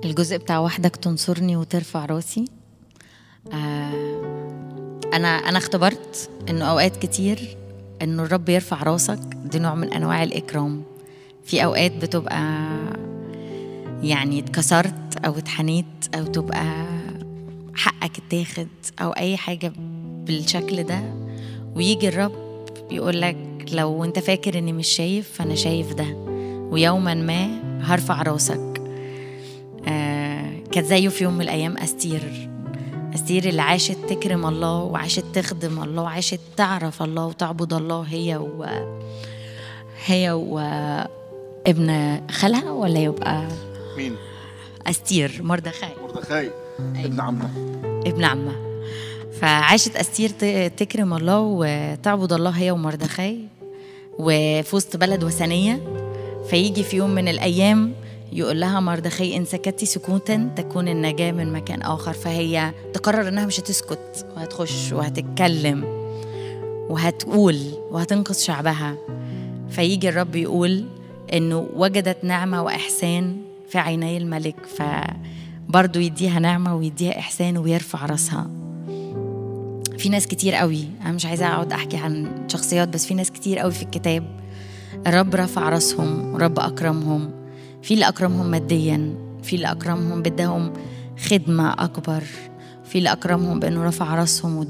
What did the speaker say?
الجزء بتاع وحدك تنصرني وترفع راسي آه انا انا اختبرت انه اوقات كتير انه الرب يرفع راسك دي نوع من انواع الاكرام في اوقات بتبقى يعني اتكسرت او اتحنيت او تبقى حقك اتاخد او اي حاجه بالشكل ده ويجي الرب يقول لك لو انت فاكر اني مش شايف فانا شايف ده ويوما ما هرفع راسك آه كانت زيه في يوم من الايام استير استير اللي عاشت تكرم الله وعاشت تخدم الله وعاشت تعرف الله وتعبد الله هي و هي وابن خالها ولا يبقى مين؟ استير مردخاي مردخاي ابن عمه ابن عمها فعاشت استير ت- تكرم الله وتعبد الله هي ومردخاي وفي وسط بلد وثنيه فيجي في يوم من الايام يقول لها مردخاي ان سكتت سكوتا تكون النجاه من مكان اخر فهي تقرر انها مش هتسكت وهتخش وهتتكلم وهتقول وهتنقذ شعبها فيجي الرب يقول انه وجدت نعمه واحسان في عيني الملك فبرضه يديها نعمه ويديها احسان ويرفع راسها في ناس كتير قوي انا مش عايزه اقعد احكي عن شخصيات بس في ناس كتير قوي في الكتاب الرب رفع راسهم ورب اكرمهم في اللي اكرمهم ماديا في اللي اكرمهم بدهم خدمه اكبر في اللي اكرمهم بانه رفع راسهم